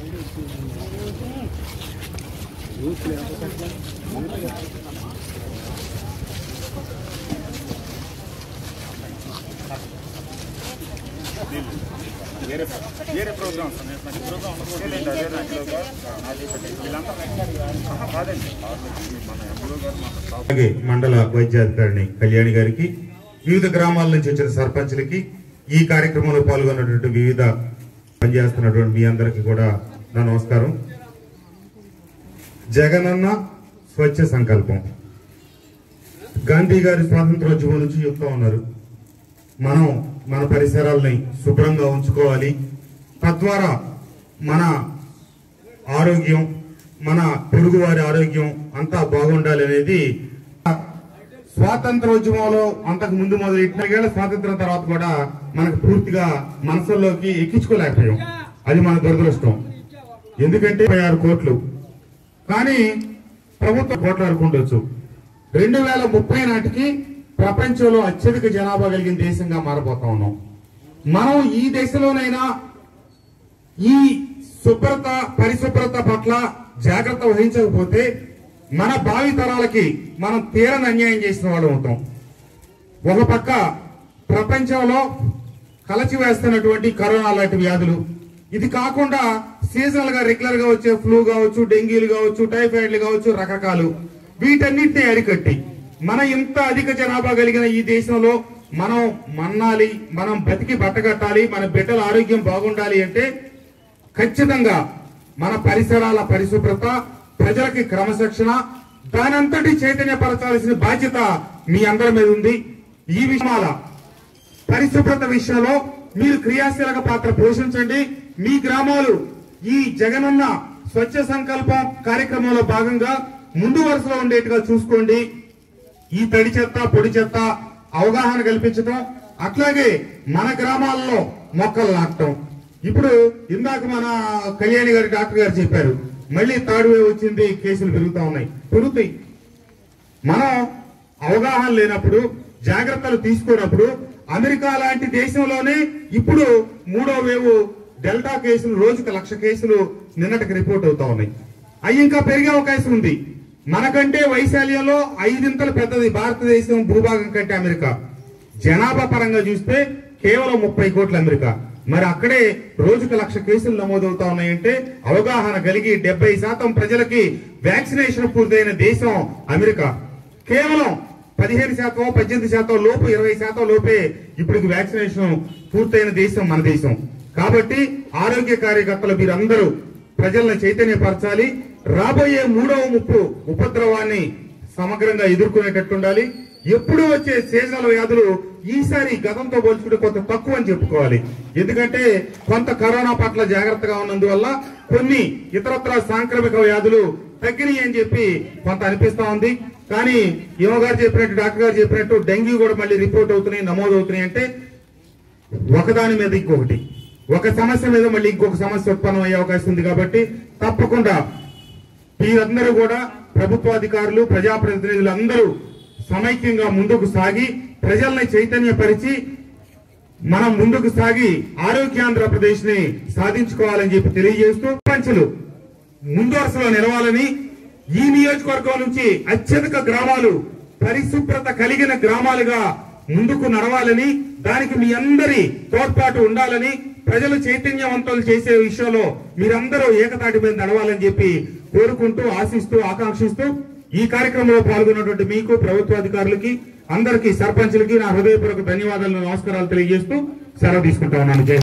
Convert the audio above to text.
వేరే వేరే ప్రోగ్రామ్స్ ఉన్నాయి మరి ప్రోగ్రామ్ ఉండకూడదు అదే దాంట్లో వీళ్ళంతా ఆహా, కాదండి మన ఎంపీఓ గారు మన స్టాఫ్ అలాగే మండల వైద్యాధికారిని కళ్యాణి గారికి వివిధ గ్రామాల నుంచి వచ్చిన సర్పంచ్లకి ఈ కార్యక్రమంలో పాల్గొన్నటువంటి వివిధ పనిచేస్తున్నటువంటి మీ అందరికీ కూడా నా నమస్కారం జగనన్న స్వచ్ఛ సంకల్పం గాంధీ గారి స్వాతంత్రోద్యమం నుంచి చెప్తా ఉన్నారు మనం మన పరిసరాల్ని శుభ్రంగా ఉంచుకోవాలి తద్వారా మన ఆరోగ్యం మన పొరుగువారి ఆరోగ్యం అంతా బాగుండాలి అనేది స్వాతంత్రోద్యమంలో అంతకు ముందు మొదలెట్టిన స్వాతంత్రం తర్వాత కూడా మనకు పూర్తిగా మనసుల్లోకి ఎక్కించుకోలేకపోయాం అది మన దురదృష్టం ఎందుకంటే ముప్పై ఆరు కోట్లు కానీ ప్రభుత్వం కోట్లు అనుకుండొచ్చు రెండు వేల ముప్పై నాటికి ప్రపంచంలో అత్యధిక జనాభా కలిగిన దేశంగా మారబోతా ఉన్నాం మనం ఈ దేశంలోనైనా ఈ శుభ్రత పరిశుభ్రత పట్ల జాగ్రత్త వహించకపోతే మన భావి తరాలకి మనం తీరని అన్యాయం చేసిన వాళ్ళం అవుతాం ఒక పక్క ప్రపంచంలో కలచి వేస్తున్నటువంటి కరోనా లాంటి వ్యాధులు ఇది కాకుండా సీజనల్ గా రెగ్యులర్ గా వచ్చే ఫ్లూ కావచ్చు డెంగీలు కావచ్చు టైఫాయిడ్లు కావచ్చు రకరకాలు వీటన్నిటిని అరికట్టి మన ఇంత అధిక జనాభా కలిగిన ఈ దేశంలో మనం మన్నాలి మనం బతికి బట్టగట్టాలి మన బిడ్డల ఆరోగ్యం బాగుండాలి అంటే ఖచ్చితంగా మన పరిసరాల పరిశుభ్రత ప్రజలకి క్రమశిక్షణ దానంతటి చైతన్యపరచాల్సిన బాధ్యత మీ అందరి మీద ఉంది ఈ విషయాల పరిశుభ్రత విషయంలో మీరు క్రియాశీలక పాత్ర పోషించండి మీ గ్రామాలు ఈ జగనన్న స్వచ్ఛ సంకల్పం కార్యక్రమంలో భాగంగా ముందు వరుసలో ఉండేట్టుగా చూసుకోండి ఈ తడి చెత్త పొడి చెత్త అవగాహన కల్పించడం అట్లాగే మన గ్రామాల్లో మొక్కలు నాటడం ఇప్పుడు ఇందాక మన కళ్యాణి గారి డాక్టర్ గారు చెప్పారు మళ్ళీ థర్డ్ వేవ్ వచ్చింది కేసులు పెరుగుతా ఉన్నాయి పెరుగుతాయి మనం అవగాహన లేనప్పుడు జాగ్రత్తలు తీసుకున్నప్పుడు అమెరికా లాంటి దేశంలోనే ఇప్పుడు మూడో వేవ్ డెల్టా కేసులు రోజుకు లక్ష కేసులు నిన్నటికి రిపోర్ట్ అవుతా ఉన్నాయి అవి ఇంకా పెరిగే అవకాశం ఉంది మనకంటే వైశాల్యంలో ఐదింతలు పెద్దది భారతదేశం భూభాగం కంటే అమెరికా జనాభా పరంగా చూస్తే కేవలం ముప్పై కోట్ల అమెరికా మరి అక్కడే రోజుకు లక్ష కేసులు నమోదవుతా ఉన్నాయంటే అవగాహన కలిగి డెబ్బై శాతం ప్రజలకి వ్యాక్సినేషన్ పూర్తయిన దేశం అమెరికా కేవలం పదిహేను శాతం పద్దెనిమిది శాతం లోపు ఇరవై శాతం లోపే ఇప్పుడు వ్యాక్సినేషన్ పూర్తయిన దేశం మన దేశం కాబట్టి ఆరోగ్య కార్యకర్తలు మీరందరూ ప్రజలను చైతన్యపరచాలి రాబోయే మూడవ ముప్పు ఉపద్రవాన్ని సమగ్రంగా ఎదుర్కొనేటట్టు ఉండాలి ఎప్పుడు వచ్చే సీజనల్ వ్యాధులు ఈసారి గతంతో పోల్చుకుంటే కొంత తక్కువ అని చెప్పుకోవాలి ఎందుకంటే కొంత కరోనా పట్ల జాగ్రత్తగా ఉన్నందువల్ల కొన్ని ఇతరత్ర సాంక్రమిక వ్యాధులు తగ్గినాయి అని చెప్పి కొంత అనిపిస్తా ఉంది కానీ యువ గారు చెప్పినట్టు డాక్టర్ గారు చెప్పినట్టు డెంగ్యూ కూడా మళ్ళీ రిపోర్ట్ అవుతున్నాయి నమోదు అవుతున్నాయి అంటే ఒకదాని మీద ఇంకొకటి ఒక సమస్య మీద మళ్ళీ ఇంకొక సమస్య ఉత్పన్నం అయ్యే అవకాశం ఉంది కాబట్టి తప్పకుండా మీరందరూ కూడా ప్రభుత్వాధికారులు ప్రజాప్రతినిధులు అందరూ సమైక్యంగా ముందుకు సాగి ప్రజల్ని చైతన్యపరిచి మనం ముందుకు సాగి ఆరోగ్యాంధ్రప్రదేశ్ ని సాధించుకోవాలని చెప్పి తెలియజేస్తూ పంచులు ముందు వరుసలో నిలవాలని ఈ నియోజకవర్గం నుంచి అత్యధిక గ్రామాలు పరిశుభ్రత కలిగిన గ్రామాలుగా ముందుకు నడవాలని దానికి మీ అందరి తోడ్పాటు ఉండాలని ప్రజలు చైతన్యవంతులు చేసే విషయంలో మీరందరూ ఏకతాటి మీద నడవాలని చెప్పి కోరుకుంటూ ఆశిస్తూ ఆకాంక్షిస్తూ ఈ కార్యక్రమంలో పాల్గొన్నటువంటి మీకు ప్రభుత్వాధికారులకి అందరికీ సర్పంచులకి నా హృదయపూర్వక ధన్యవాదాలు నమస్కారాలు తెలియజేస్తూ సెలవు తీసుకుంటా ఉన్నాను జై